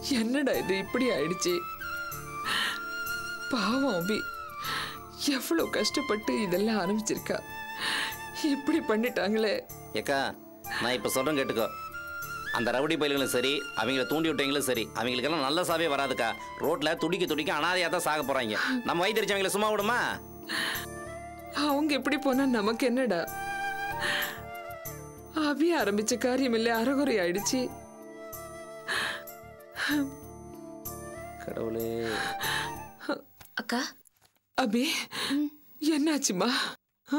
என்னடா இது இப்படி ஆயிடுச்சு பாவம் அபி எவ்வளவு கஷ்டப்பட்டு இதெல்லாம் ஆரம்பிச்சிருக்கா இப்படி பண்ணிட்டாங்களே ஏக்கா நான் இப்போ சொல்கிறேன் கேட்டுக்கோ அந்த ரவுடி பயில்களும் சரி அவங்கள தூண்டி விட்டவங்களும் சரி அவங்களுக்கெல்லாம் நல்ல சாவே வராதுக்கா ரோட்டில் துடிக்க துடிக்க அனாதையாக தான் சாக போகிறாங்க நம்ம வயிற்றுச்சவங்கள சும்மா விடுமா அவங்க எப்படி போனா நமக்கு என்னடா அபி ஆரம்பிச்ச காரியம் இல்லை அறகுறை ஆயிடுச்சு கடவுளே அக்கா அபி என்னாச்சுமா ஆ?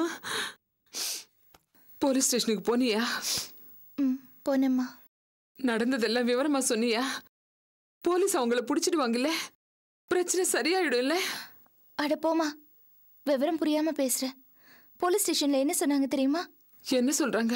போலீஸ் ஸ்டேஷனுக்கு போனியா ம் போனேம்மா நடந்ததெல்லாம் விவரமா சொன்னியா போலீஸ் அவங்கள பிடிச்சிடுவாங்கல்ல பிரச்சனை சரியாயிடும்ல அட போமா விவரம் புரியாம பேசுற போலீஸ் ஸ்டேஷன்ல என்ன சொன்னாங்க தெரியுமா என்ன சொல்றாங்க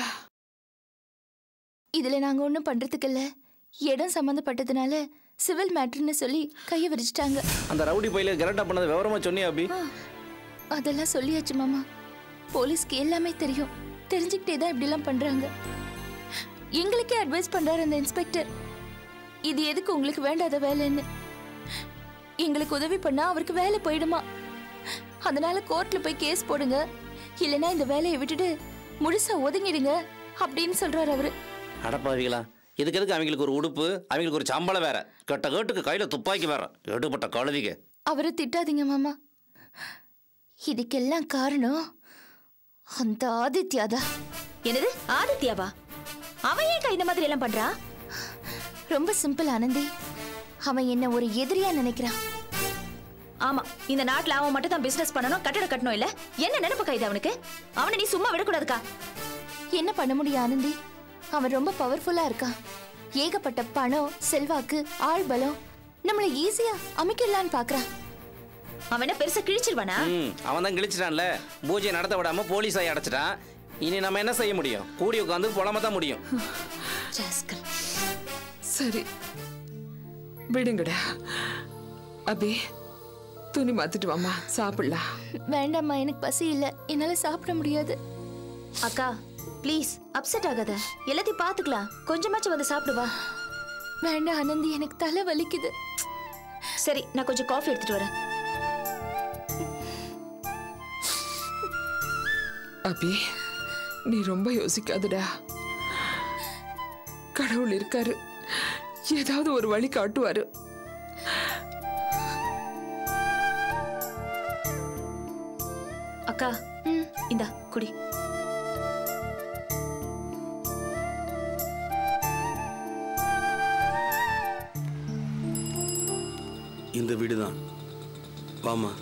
இதுல நாங்க ஒன்றும் பண்றதுக்கு இல்ல இடம் சம்மந்தப்பட்டதுனால சிவில் மேட்ருன்னு சொல்லி கையை விரிச்சிட்டாங்க அந்த ரவுடி பயில கரெக்டாக பண்ணது விவரமாக சொன்னியா அபி அதெல்லாம் சொல்லியாச்சு மாமா போலீஸ்க்கு எல்லாமே தெரியும் தெரிஞ்சுக்கிட்டே தான் இப்படிலாம் பண்றாங்க எங்களுக்கே அட்வைஸ் பண்றாரு அந்த இன்ஸ்பெக்டர் இது எதுக்கு உங்களுக்கு வேண்டாத வேலைன்னு எங்களுக்கு உதவி பண்ணா அவருக்கு வேலை போயிடுமா அதனால கோர்ட்ல போய் கேஸ் போடுங்க இல்லைன்னா இந்த வேலையை விட்டுட்டு முழுசா ஒதுங்கிடுங்க அப்படின்னு சொல்றாரு அவரு அடப்பாவிகளா இதுக்கு எதுக்கு அவங்களுக்கு ஒரு உடுப்பு அவங்களுக்கு ஒரு சம்பளம் வேற கெட்ட கேட்டுக்கு கையில் துப்பாக்கி வேற எடுபட்ட கழுதிக்கு அவரை திட்டாதீங்க மாமா இதுக்கெல்லாம் காரணம் அந்த ஆதித்யாதான் என்னது ஆதித்யாவா அவன் ஏன்க்கா இந்த மாதிரி எல்லாம் பண்றா ரொம்ப சிம்பிள் ஆனந்தி அவன் என்ன ஒரு எதிரியா நினைக்கிறான் ஆமா இந்த நாட்டுல அவன் மட்டும் தான் பிசினஸ் பண்ணணும் கட்டட கட்டணும் இல்ல என்ன நினைப்பு கைது அவனுக்கு அவனை நீ சும்மா விடக்கூடாதுக்கா என்ன பண்ண முடியும் ஆனந்தி அவன் ரொம்ப பவர்ஃபுல்லா இருக்கான் ஏகப்பட்ட பணம் செல்வாக்கு ஆள் பலம் நம்மள ஈஸியா அமைக்கலான்னு பாக்குறான் அவன் என்ன பெருசா கிழிச்சிருவானா ம் அவன் தான் கிழிச்சிட்டான்ல பூஜை நடத்த விடாம போலீஸாய் அடைச்சிட்டான் இனி நம்ம என்ன செய்ய முடியும் கூடி உட்காந்து புலம்ப தான் முடியும் ராஸ்கல். சரி விடுங்கடா அபி துணி மாத்திட்டு வாமா சாப்பிடலாம் வேண்டாம்மா எனக்கு பசி இல்ல என்னால சாப்பிட முடியாது அக்கா ப்ளீஸ் அப்செட் ஆகாத எல்லாத்தையும் பாத்துக்கலாம் கொஞ்சமாச்சும் வந்து சாப்பிடு வா வேண்டாம் ஆனந்தி எனக்கு தலை வலிக்குது சரி நான் கொஞ்சம் காஃபி எடுத்துட்டு வரேன் அபி நீ ரொம்ப யோசிக்காதடா கடவுள் இருக்காரு ஏதாவது ஒரு வழி காட்டுவாரு அக்கா இந்தா குடி இந்த வீடு தான் வாமா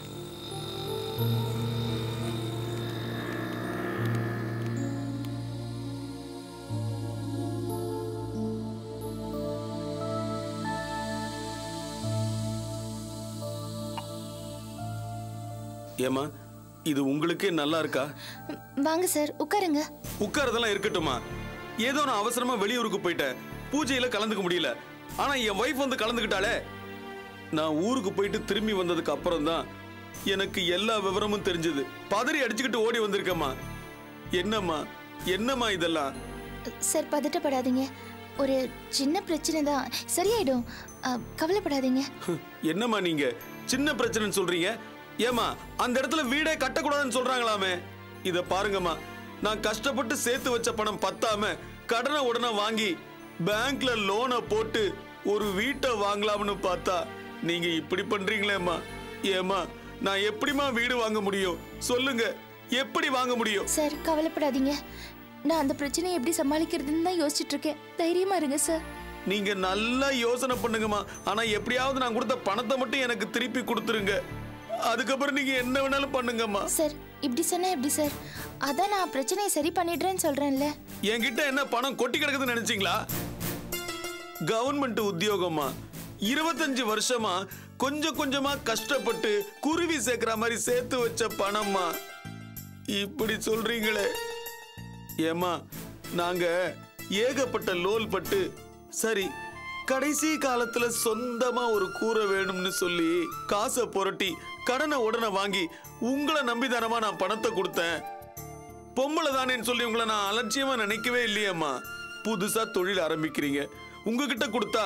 ஏமா இது உங்களுக்கே நல்லா இருக்கா வாங்க சார் உட்காருங்க உட்காரதெல்லாம் இருக்கட்டுமா ஏதோ நான் அவசரமா வெளியூருக்கு போயிட்டேன் பூஜையில கலந்துக்க முடியல ஆனா என் ஒய்ஃப் வந்து கலந்துக்கிட்டாளே நான் ஊருக்கு போயிட்டு திரும்பி வந்ததுக்கு அப்புறம் தான் எனக்கு எல்லா விவரமும் தெரிஞ்சது பதறி அடிச்சுக்கிட்டு ஓடி வந்திருக்கேம்மா என்னம்மா என்னம்மா இதெல்லாம் சார் பதட்டப்படாதீங்க ஒரு சின்ன பிரச்சனை தான் சரியாயிடும் அ, கவலைப்படாதீங்க என்னம்மா நீங்க சின்ன பிரச்சனைன்னு சொல்றீங்க ஏமா அந்த இடத்துல வீடே கட்டக்கூடாதுன்னு சொல்றாங்களாமே இத பாருங்கம்மா நான் கஷ்டப்பட்டு சேர்த்து வச்ச பணம் பத்தாம கடனை உடனே வாங்கி பேங்க்ல லோனை போட்டு ஒரு வீட்டை வாங்கலாம்னு பார்த்தா நீங்க இப்படி பண்றீங்களேம்மா ஏமா நான் எப்படிம்மா வீடு வாங்க முடியும் சொல்லுங்க எப்படி வாங்க முடியும் சார் கவலைப்படாதீங்க நான் அந்த பிரச்சனையை எப்படி சமாளிக்கிறதுன்னு தான் யோசிச்சுட்டு இருக்கேன் தைரியமா இருங்க சார் நீங்க நல்லா யோசனை பண்ணுங்கம்மா ஆனா எப்படியாவது நான் கொடுத்த பணத்தை மட்டும் எனக்கு திருப்பி கொடுத்துருங்க அதுக்கப்புறம் நீங்க என்ன வேணாலும் பண்ணுங்கம்மா சார் இப்படி சொன்னா எப்படி சார் அதான் நான் பிரச்சனையை சரி பண்ணிடுறேன்னு சொல்றேன்ல என்கிட்ட என்ன பணம் கொட்டி கிடக்குதுன்னு நினைச்சீங்களா கவர்மெண்ட் உத்தியோகமா இருபத்தஞ்சு வருஷமா கொஞ்சம் கொஞ்சமா கஷ்டப்பட்டு குருவி சேர்க்கிற மாதிரி சேர்த்து வச்ச பணம்மா இப்படி சொல்றீங்களே ஏமா நாங்க ஏகப்பட்ட லோல் பட்டு சரி கடைசி காலத்துல சொந்தமா ஒரு கூரை வேணும்னு சொல்லி காசை புரட்டி கடனை உடனே வாங்கி உங்களை நம்பிதானமா நான் பணத்தை கொடுத்தேன் பொம்பளை தானேன்னு சொல்லி உங்களை நான் அலட்சியமா நினைக்கவே இல்லையேம்மா புதுசா தொழில் ஆரம்பிக்கிறீங்க உங்ககிட்ட கொடுத்தா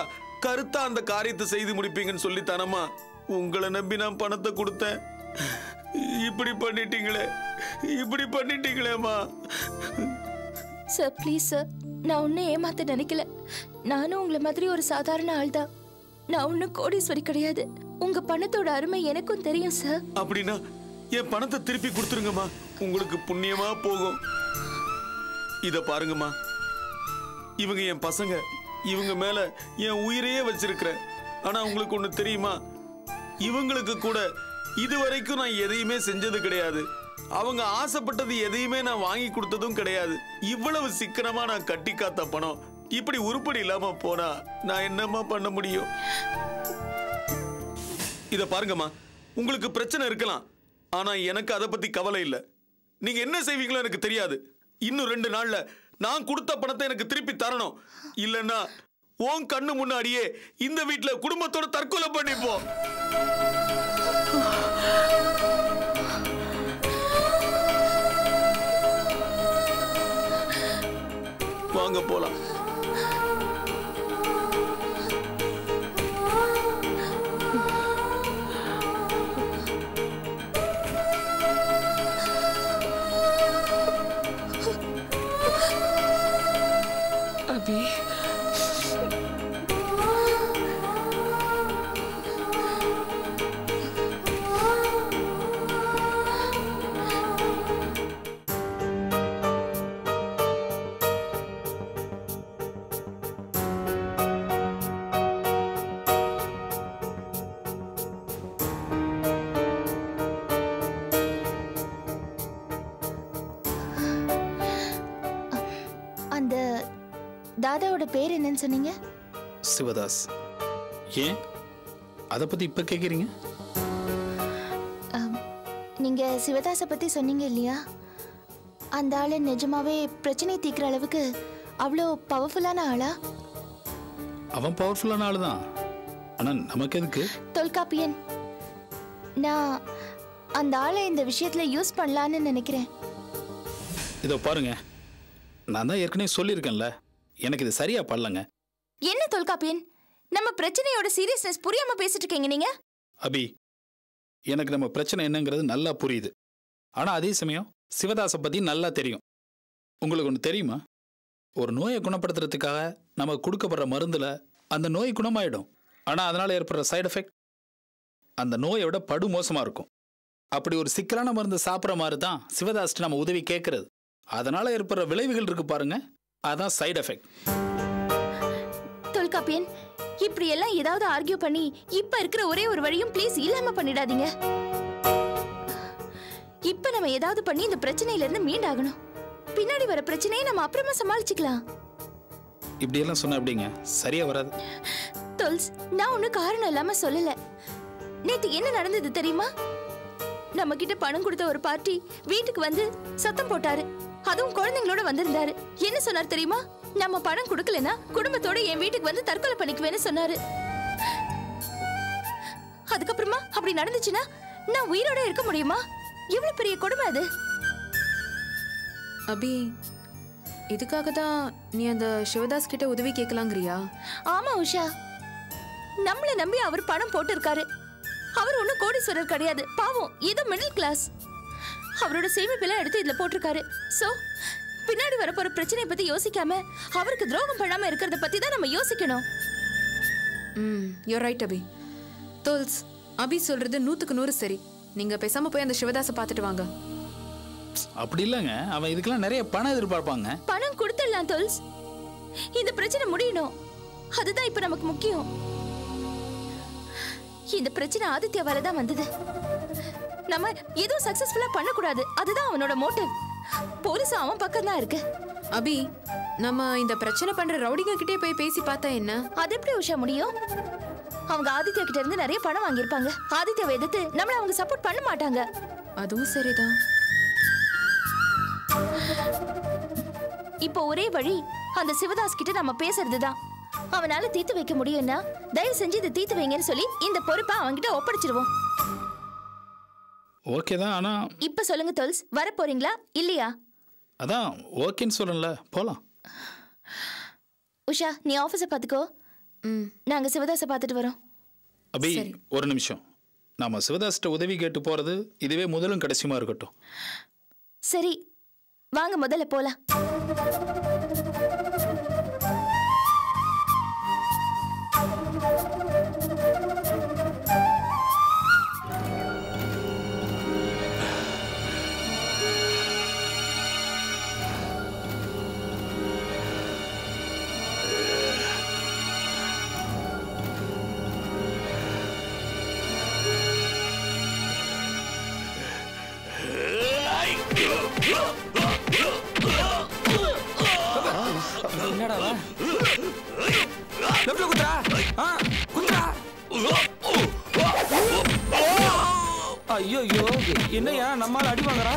கருத்தா அந்த காரியத்தை செய்து முடிப்பீங்கன்னு சொல்லி தானம்மா உங்களை நம்பி நான் பணத்தை கொடுத்தேன் இப்படி பண்ணிட்டீங்களே இப்படி பண்ணிட்டீங்களேம்மா சார் ப்ளீஸ் சார் நான் ஒன்றும் ஏமாத்த நினைக்கல நானும் உங்களை மாதிரி ஒரு சாதாரண ஆள் தான் நான் ஒன்றும் கோடீஸ்வரி கிடையாது உங்க பணத்தோட அருமை எனக்கும் தெரியும் சார் அப்படின்னா என் பணத்தை திருப்பி கொடுத்துருங்கம்மா உங்களுக்கு புண்ணியமா போகும் இத பாருங்கம்மா இவங்க என் பசங்க இவங்க மேல என் உயிரையே வச்சிருக்கிறேன் ஆனா உங்களுக்கு ஒண்ணு தெரியுமா இவங்களுக்கு கூட இதுவரைக்கும் நான் எதையுமே செஞ்சது கிடையாது அவங்க ஆசைப்பட்டது எதையுமே நான் வாங்கி கொடுத்ததும் கிடையாது இவ்வளவு சிக்கனமா நான் கட்டி காத்த பணம் இப்படி உருப்படி இல்லாம போனா நான் என்னம்மா பண்ண முடியும் இத பாருங்கம்மா உங்களுக்கு பிரச்சனை இருக்கலாம் ஆனா எனக்கு அதை பத்தி கவலை இல்ல நீங்க என்ன செய்வீங்களோ எனக்கு தெரியாது இன்னும் ரெண்டு நாள்ல நான் கொடுத்த பணத்தை எனக்கு திருப்பி தரணும் இல்லைன்னா உன் கண்ணு முன்னாடியே இந்த வீட்ல குடும்பத்தோட தற்கொலை பண்ணிப்போம் வாங்க போலாம் அபி அந்த தாதாவோட பேர் என்னன்னு சொன்னீங்க சிவதாஸ் ஏன் அதை பற்றி இப்போ கேட்குறீங்க ஆம், நீங்க சிவதாஸை பத்தி சொன்னீங்க இல்லையா அந்த ஆளு நிஜமாவே பிரச்சனை தீர்க்கிற அளவுக்கு அவ்வளோ பவர்ஃபுல்லான ஆளா அவன் பவர்ஃபுல்லான ஆள் தான் ஆனால் நமக்கு எதுக்கு தொல்காப்பியன் நான் அந்த ஆளை இந்த விஷயத்துல யூஸ் பண்ணலான்னு நினைக்கிறேன் இதோ பாருங்க நான் தான் ஏற்கனவே சொல்லியிருக்கேன்ல எனக்கு இது சரியா படலங்க என்ன தொல்காப்பியன் நம்ம பிரச்சனையோட சீரியஸ்னஸ் புரியாம பேசிட்டு இருக்கீங்க நீங்க அபி எனக்கு நம்ம பிரச்சனை என்னங்கிறது நல்லா புரியுது ஆனால் அதே சமயம் சிவதாஸை பற்றி நல்லா தெரியும் உங்களுக்கு ஒன்று தெரியுமா ஒரு நோயை குணப்படுத்துறதுக்காக நம்ம கொடுக்கப்படுற மருந்தில் அந்த நோய் குணமாயிடும் ஆனால் அதனால் ஏற்படுற சைடு எஃபெக்ட் அந்த நோயை விட படு மோசமாக இருக்கும் அப்படி ஒரு சிக்கலான மருந்து சாப்பிட்ற மாதிரி தான் சிவதாஸ்ட்டு நம்ம உதவி கேட்கறது அதனால் ஏற்படுற விளைவுகள் இருக்கு பாருங்க அதான் சைடு எஃபெக்ட் தொல்காப்பியன் இப்படி எல்லாம் ஏதாவது ஆர்கியூ பண்ணி இப்ப இருக்கிற ஒரே ஒரு வழியும் ப்ளீஸ் இல்லாம பண்ணிடாதீங்க இப்ப நம்ம ஏதாவது பண்ணி இந்த பிரச்சனையில இருந்து மீண்டாகணும் பின்னாடி வர பிரச்சனையை நம்ம அப்புறமா சமாளிச்சுக்கலாம் இப்படியெல்லாம் சொன்ன அப்படிங்க சரியா வராது தொல்ஸ் நான் ஒன்னும் காரணம் இல்லாம சொல்லல நேத்து என்ன நடந்தது தெரியுமா நம்ம கிட்ட பணம் கொடுத்த ஒரு பார்ட்டி வீட்டுக்கு வந்து சத்தம் போட்டாரு அதுவும் குழந்தைங்களோட வந்திருந்தாரு என்ன சொன்னார் தெரியுமா நம்ம பணம் கொடுக்கலனா குடும்பத்தோட என் வீட்டுக்கு வந்து தற்கொலை பண்ணிக்குவேன்னு சொன்னாரு அதுக்கப்புறமா அப்படி நடந்துச்சுன்னா நான் உயிரோட இருக்க முடியுமா எவ்வளவு பெரிய கொடுமை அது அபி இதுக்காக தான் நீ அந்த சிவதாஸ் கிட்ட உதவி கேட்கலாங்கிறியா ஆமா உஷா நம்மள நம்பி அவர் பணம் போட்டிருக்காரு அவர் ஒன்றும் கோடீஸ்வரர் கிடையாது பாவம் ஏதோ மிடில் கிளாஸ் அவரோட சேமிப்பெல்லாம் எடுத்து இதுல போட்டிருக்காரு சோ பின்னாடி வரப்போற பிரச்சனையை பத்தி யோசிக்காம அவருக்கு துரோகம் பண்ணாம இருக்கிறத பத்தி தான் நம்ம யோசிக்கணும் ம் யூர் ரைட் அபி தோல்ஸ் அபி சொல்றது நூத்துக்கு நூறு சரி நீங்க பேசாம போய் அந்த சிவதாஸை பார்த்துட்டு வாங்க அப்படி இல்லைங்க அவன் இதுக்கெல்லாம் நிறைய பணம் எதிர்பார்ப்பாங்க பணம் கொடுத்துடலாம் தொல்ஸ் இந்த பிரச்சனை முடியணும் அதுதான் இப்ப நமக்கு முக்கியம் இந்த பிரச்சனை ஆதித்யாவால தான் வந்தது நம்ம எதுவும் சக்சஸ்ஃபுல்லா பண்ணக்கூடாது அதுதான் அவனோட மோட்டிவ் போலீஸ் அவன் பக்கம் தான் இருக்கு அபி நம்ம இந்த பிரச்சனை பண்ற ரவுடிங்க கிட்டே போய் பேசி பார்த்தா என்ன அது எப்படி உஷா முடியும் அவங்க ஆதித்யா கிட்ட இருந்து நிறைய பணம் வாங்கியிருப்பாங்க ஆதித்யாவை எதிர்த்து நம்மள அவங்க சப்போர்ட் பண்ண மாட்டாங்க அதுவும் சரிதான் இப்போ ஒரே வழி அந்த சிவதாஸ் கிட்ட நம்ம பேசுறது தான் அவனால தீர்த்து வைக்க முடியும்னா தயவு செஞ்சு இதை தீர்த்து வைங்கன்னு சொல்லி இந்த பொறுப்பை அவன்கிட்ட ஒப்படைச்சிருவோம் ஓகே தான் ஆனால் இப்ப சொல்லுங்க தொல்ஸ் வர போறீங்களா இல்லையா அதான் ஓகேன்னு சொல்கிறேன்ல போகலாம் உஷா நீ ஆஃபீஸை பார்த்துக்கோ ம் நாங்க சிவதாசை பார்த்துட்டு வரோம் அபி சரி. ஒரு நிமிஷம் நாம சிவதாஸ்கிட்ட உதவி கேட்டு போறது இதுவே முதலும் கடைசியுமா இருக்கட்டும் சரி வாங்க முதல்ல போலாம் என்னடா லெஃப்ட்ல குத்துறா ஆ குத்துறா ஐயோ ஐயோ என்னையா நம்மால அடி வாங்குறா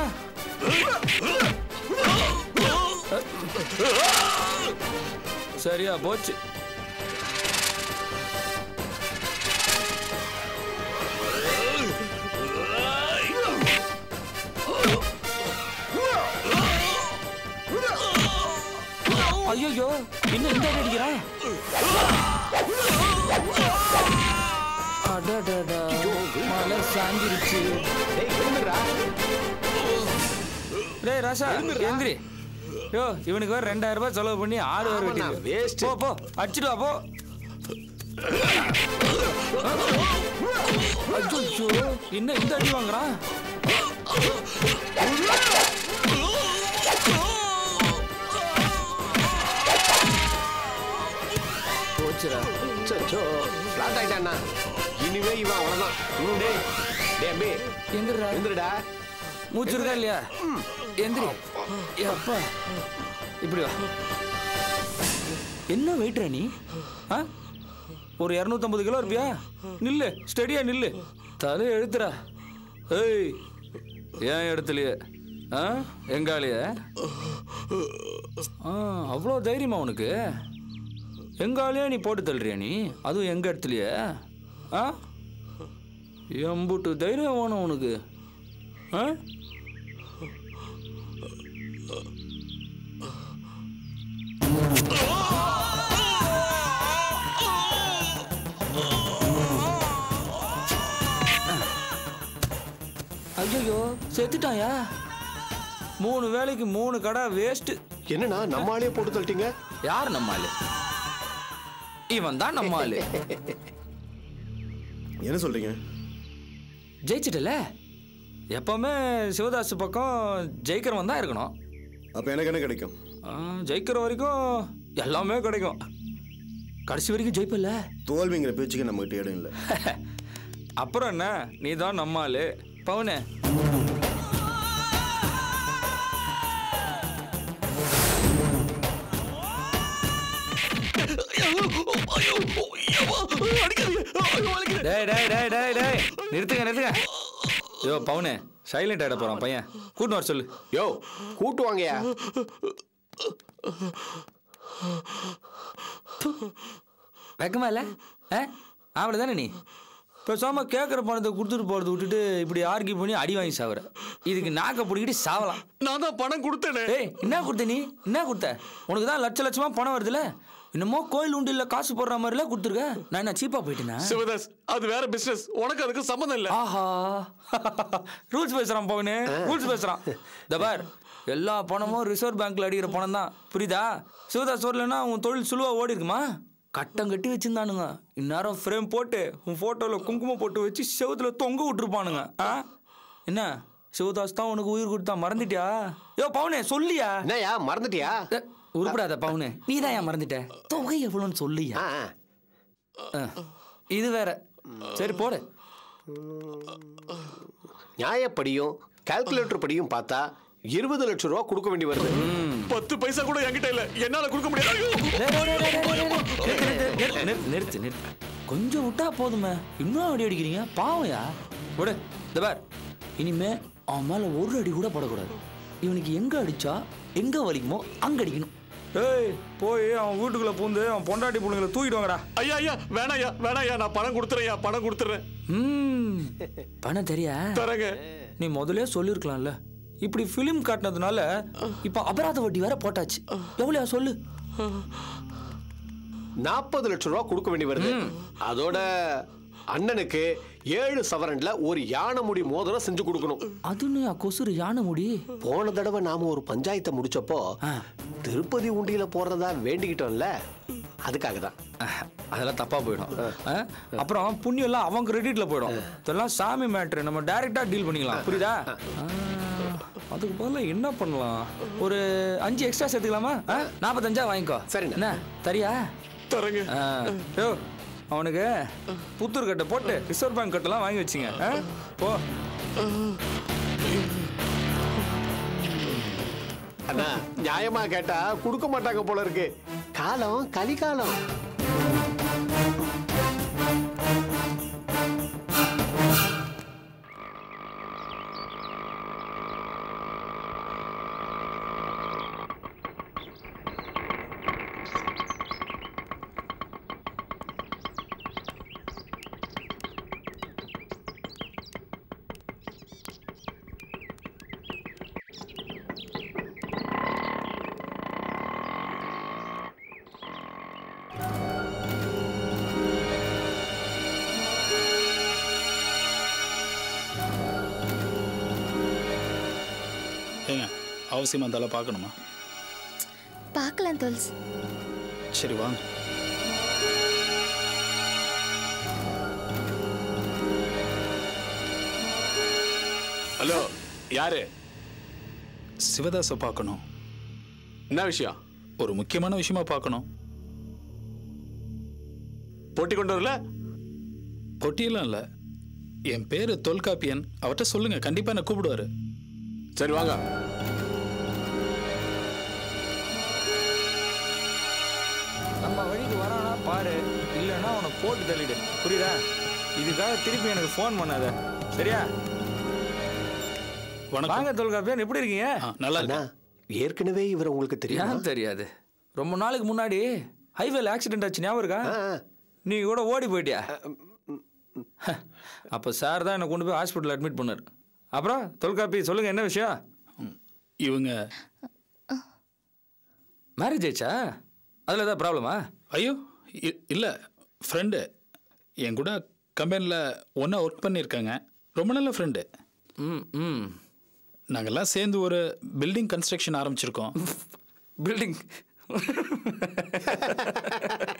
சரியா போச்சு ஐயோ என்ன இந்த அடி அடிக்கிறா அடடடா மலை சாஞ்சிருச்சு டேய் ராசா எந்திரி யோ இவனுக்கு வேற ரெண்டாயிரம் ரூபாய் செலவு பண்ணி ஆடு வேற வெட்டி போ போ அடிச்சிட்டு வா போ ஐயோ என்ன இந்த அடி வாங்குறான் போச்சுடா சச்சோ ஃபிளாட் ஆயிட்டானா இனிமே இவன் அவ்வளவுதான் ம், டேய் டேய் அம்பி எந்திரா எந்திரடா மூச்சு இருக்கா இல்லையா எந்திரி ஏ அப்பா இப்படி வா என்ன வெயிட்ரா நீ ஆ ஒரு இரநூத்தம்பது கிலோ இருப்பியா நில்லு ஸ்டெடியா நில்லு தலை எழுத்துறா ஏய் ஏன் இடத்துலயே ஆ எங்காலிய ஆ அவ்வளோ தைரியமா உனக்கு எங்காலியா நீ போட்டு தள்ளுறியா நீ அதுவும் எங்க இடத்துலயே ஆ எம்புட்டு தைரியம் வேணும் உனக்கு ஆ ஐயோ செத்துட்டாயா மூணு வேலைக்கு மூணு கடை வேஸ்ட் என்னண்ணா நம்ம ஆளே போட்டு தள்ளிட்டீங்க யார் நம்ம ஆளு இவன் தான் நம்ம ஆளு என்ன சொல்றீங்க ஜெயிச்சிட்டல எப்பவுமே சிவதாஸ் பக்கம் ஜெயிக்கிறவன் தான் இருக்கணும் அப்ப எனக்கு என்ன கிடைக்கும் ஆ, ஜெயிக்கிற வரைக்கும் எல்லாமே கிடைக்கும் கடைசி வரைக்கும் ஜெயிப்பல்ல தோல்விங்கிற பேச்சுக்கு நம்ம கிட்ட இடம் இல்லை அப்புறம் என்ன நீ தான் நம்ம ஆளு பவுனே டேய் டேய் டேய் டேய் டேய் நிறுத்துங்க நிறுத்துங்க யோ பவுனே சைலண்ட் ஆயிட போறான் பையன் கூட்டு வர சொல்லு யோ கூட்டு வாங்கயா வெக்கமா இல்ல ஆ ஆவல தானே நீ பேசாம கேட்குற பணத்தை கொடுத்துட்டு போறதை விட்டுட்டு இப்படி ஆர்கி பண்ணி அடி வாங்கி சாவுற இதுக்கு நாக்க பிடிக்கிட்டு சாவலாம் நான் தான் பணம் கொடுத்தேனே ஏய் என்ன கொடுத்த நீ என்ன கொடுத்த உனக்கு தான் லட்ச லட்சமா பணம் வருதுல என்னமோ கோயில் உண்டு இல்ல காசு போடுற மாதிரிலாம் கொடுத்துருக்க நான் என்ன சீப்பா போயிட்டேனா சிவதாஸ் அது வேற பிசினஸ் உனக்கு அதுக்கு சம்மந்தம் இல்ல ஆஹா ரூல்ஸ் பேசுறான் பவனு ரூல்ஸ் பேசுறான் இந்த பார் எல்லா பணமும் ரிசர்வ் பேங்க்ல அடிக்கிற பணம் தான் புரியுதா சிவதாஸ் வரலன்னா உன் தொழில் சுழுவா ஓடி இருக்குமா கட்டம் கட்டி வச்சிருந்தானுங்க இந்நேரம் ஃப்ரேம் போட்டு உன் போட்டோல குங்குமம் போட்டு வச்சு செவுத்துல தொங்க விட்டுருப்பானுங்க ஆ என்ன சிவதாஸ் தான் உனக்கு உயிர் கொடுத்தா மறந்துட்டியா யோ பவுனே சொல்லியா என்னயா மறந்துட்டியா ஏ, உருப்படாத பவுனு நீ தான் ஏன் மறந்துட்ட தொகை எவ்வளோன்னு சொல்லியா ஆ, ஆ. ஆ, இது வேற சரி போடு நியாயப்படியும் கால்குலேட்டர் படியும் பார்த்தா இருபது லட்சம் ரூபா கொடுக்க வேண்டி வருது பத்து பைசா கூட என்கிட்ட இல்ல என்னால கொடுக்க முடியாது டேய், டேய், டேய், டேய், டேய், டேய், நிறுத்து, நிறுத்து, நிறுத்து, நிறுத்து, நிறுத்து. கொஞ்சம் விட்டா போதுமே இன்னும் அடி அடிக்கிறீங்க பாவம்யா விடு இந்த பார் இனிமே அவன் மேல ஒரு அடி கூட போடக்கூடாது இவனுக்கு எங்க அடிச்சா எங்க வலிக்குமோ அங்க அடிக்கணும் ஏய் போய் அவன் வீட்டுக்குள்ள பூந்து அவன் பொண்டாட்டி பொண்ணுங்களை தூக்கிட்டு வாங்கடா ஐயா ஐயா வேணாயா வேணாயா நான் பணம் கொடுத்துறேன் பணம் கொடுத்துறேன் ம் பணம் தெரியா தரேங்க நீ முதல்ல சொல்லிருக்கலாம்ல இப்படி ஃபிலிம் காட்டினதுனால இப்ப அபராத வட்டி வேற போட்டாச்சு எவ்வளோ சொல்லு நாற்பது லட்சம் ரூபா கொடுக்க வேண்டி வருது அதோட அண்ணனுக்கு ஏழு சவரன்ல ஒரு யானை முடி மோதிரம் செஞ்சு கொடுக்கணும் அதுன்னு கொசுறு யானை முடி போன தடவை நாம ஒரு பஞ்சாயத்தை முடிச்சப்போ திருப்பதி உண்டியில போறதா வேண்டிக்கிட்டோம்ல அதுக்காக தான் அதெல்லாம் தப்பா போயிடும் ஆ? அப்புறம் புண்ணியம் எல்லாம் அவங்க கிரெடிட்ல போயிடும் இதெல்லாம் சாமி மேட்ரு நம்ம டைரக்டா டீல் பண்ணிக்கலாம் புரியுதா ஆ, அதுக்கு பதிலா என்ன பண்ணலாம் ஒரு அஞ்சு எக்ஸ்ட்ரா சேர்த்துக்கலாமா ஆ? நாற்பத்தஞ்சா வாங்கிக்கோ சரிண்ணே. என்ன தரியா தரங்க ஆ, யோ அவனுக்கு புத்தூர் கட்டை போட்டு ரிசர்வ் பேங்க் கட்டெல்லாம் வாங்கி வச்சுங்க ஆ? போ அண்ணா நியாயமா கேட்டா கொடுக்க மாட்டாங்க போல இருக்கு காலம் கலிகாலம் ஏங்க அவசியமா இருந்தாலும் பார்க்கணுமா பார்க்கலாம் தோல்ஸ் சரி வாங்க ஹலோ யாரு சிவதாஸை பார்க்கணும் என்ன விஷயம் ஒரு முக்கியமான விஷயமா பார்க்கணும் போட்டி கொண்டு வரல பொட்டியெல்லாம் இல்லை என் பேர் தொல்காப்பியன் அவர்கிட்ட சொல்லுங்க கண்டிப்பா என்ன கூப்பிடுவாரு சரி வாங்க நம்ம வழிக்கு வரானா பாரு இல்லைன்னா அவனை போட்டு தள்ளிடு புரியுதா இதுக்காக திருப்பி எனக்கு ஃபோன் பண்ணாத சரியா வணக்கம் வாங்க தொல்காப்பியன் எப்படி இருக்கீங்க ஆ, நல்லா அண்ணா இருக்கு ஏற்கனவே இவர் உங்களுக்கு தெரியும் ஏன் தெரியாது ரொம்ப நாளுக்கு முன்னாடி ஹைவேல ஆக்சிடென்ட் ஆச்சு ஞாபகம் இருக்கா நீ கூட ஓடி போயிட்டியா அப்போ சார் தான் என்னை கொண்டு போய் ஹாஸ்பிட்டல் அட்மிட் பண்ணார் அப்புறம் தொல்காப்பி சொல்லுங்க என்ன விஷயம் இவங்க மேரேஜ் ஆயிடுச்சா அதில் ஏதாவது ப்ராப்ளமா ஐயோ இ- இல்ல ஃப்ரெண்டு என் கூட கம்பெனியில் ஒன்றா ஒர்க் பண்ணியிருக்காங்க ரொம்ப நல்ல ஃப்ரெண்டு ம் ம் நாங்கெல்லாம் சேர்ந்து ஒரு பில்டிங் கன்ஸ்ட்ரக்ஷன் ஆரம்பிச்சிருக்கோம் பில்டிங்